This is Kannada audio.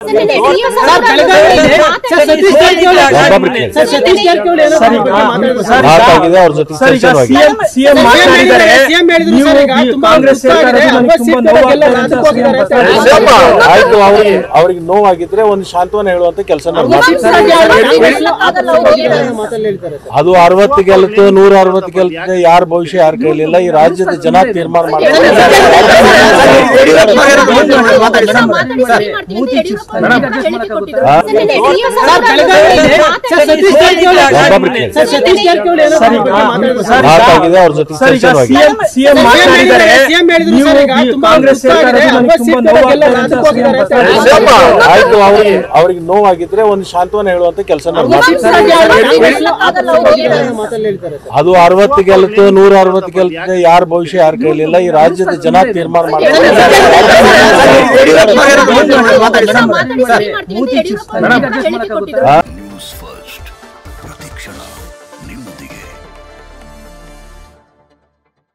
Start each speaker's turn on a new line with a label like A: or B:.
A: ಮಾತಾಗಿದೆ ಅವ್ರ ಜೊತೆ
B: ಸರ್ ಈಗ
A: ಚರ್ಚೆನೂ ಆಗಿದೆ.
B: ಸಿಎಂ ಸಿಎಂ ಮಾತನಾಡಿದ್ದಾರೆ
C: CM ಹೇಳಿದ್ರು
B: ನೀವು
C: ಸರ್ ಈಗ
B: ಈ
C: ತುಂಬಾ
B: ಕಾಂಗ್ರೆಸ್
C: ದುಃಖ
B: ಸರ್ಕಾರ
C: ಆಗಿದೆ,
B: ನನಗೆ
C: ಅಲ್ವಾ
B: ತುಂಬಾ
C: ಸೀಟ್ಗಳಿಗೆಲ್ಲ
B: ನೋವಾಗ್ತಾ ಇದೆ ಅಂತ
C: ರಾಜಕ್ಕೆ ಹೋಗಿದ್ದಾರೆ ಅಂತ
B: ಸಿಎಂ
C: ಹೇಳಿ.
A: ಸ್ವಲ್ಪ ಆಯ್ತು ಅವ್ರಿಗೆ ಅವ್ರಿಗೆ ನೋವಾಗಿದ್ರೆ ಒಂದು ಶಾಂತವನ್ನ ಹೇಳುವಂತ ಕೆಲಸ
C: ಮಾತಲ್ಲಿ ಹೇಳ್ತಾರೆ ಸರ್.
A: ಅದು ಅರವತ್ತು ಗೆಲ್ತು ನೂರ ಅರವತ್ತು ಗೆಲ್ತು ಯಾರ ಭವಿಷ್ಯ ಯಾರ ಕೈಲಿಲ್ಲ ಈ ರಾಜ್ಯದ ಜನ ತೀರ್ಮಾನ ಮಾಡ್ತಾರೆ ಒಬ್ಬೊಬ್ರು ಕೇಳಿ.
C: ಸರ್, ಸತೀಶ್ ಜಾರಕಿಹೊಳಿ ಏನೋ
B: ಸರ್, ಈಗ
C: ಮಾತಾಡಿದ್ರು
B: ಸರ್,
C: ಸರ್.
A: ಮಾತಾಗಿದೆ ಅವ್ರ ಜೊತೆ
B: ಸರ್ ಈಗ
A: ಚರ್ಚೆನೂ ಆಗಿದೆ.
B: ಸಿಎಂ ಸಿಎಂ ಮಾತನಾಡಿದ್ದಾರೆ
C: CM ಹೇಳಿದ್ರು
B: ನೀವು
C: ಸರ್ ಈಗ
B: ಈ
C: ತುಂಬಾ
B: ಕಾಂಗ್ರೆಸ್
C: ದುಃಖ
B: ಸರ್ಕಾರ
C: ಆಗಿದೆ,
B: ನನಗೆ
C: ಅಲ್ವಾ
B: ತುಂಬಾ
C: ಸೀಟ್ಗಳಿಗೆಲ್ಲ
B: ನೋವಾಗ್ತಾ ಇದೆ ಅಂತ
C: ರಾಜಕ್ಕೆ ಹೋಗಿದ್ದಾರೆ ಅಂತ
B: ಸಿಎಂ
C: ಹೇಳಿ.
A: ಸ್ವಲ್ಪ ಆಯ್ತು ಅವ್ರಿಗೆ ಅವ್ರಿಗೆ ನೋವಾಗಿದ್ರೆ ಒಂದು ಶಾಂತವನ್ನ ಹೇಳುವಂತ ಕೆಲಸ
C: ಮಾತಲ್ಲಿ ಹೇಳ್ತಾರೆ ಸರ್.
A: ಅದು ಅರವತ್ತು ಗೆಲ್ತು ನೂರ ಅರವತ್ತು ಗೆಲ್ತು ಯಾರ ಭವಿಷ್ಯ ಯಾರ ಕೈಲಿಲ್ಲ ಈ ರಾಜ್ಯದ ಜನ ತೀರ್ಮಾನ ಮಾಡ್ತಾರೆ
D: ಮಾತಾಡಿ
A: ಹಾ?
D: ನ್ಯೂಸ್ ಫಸ್ಟ್ ಪ್ರತಿಕ್ಷಣ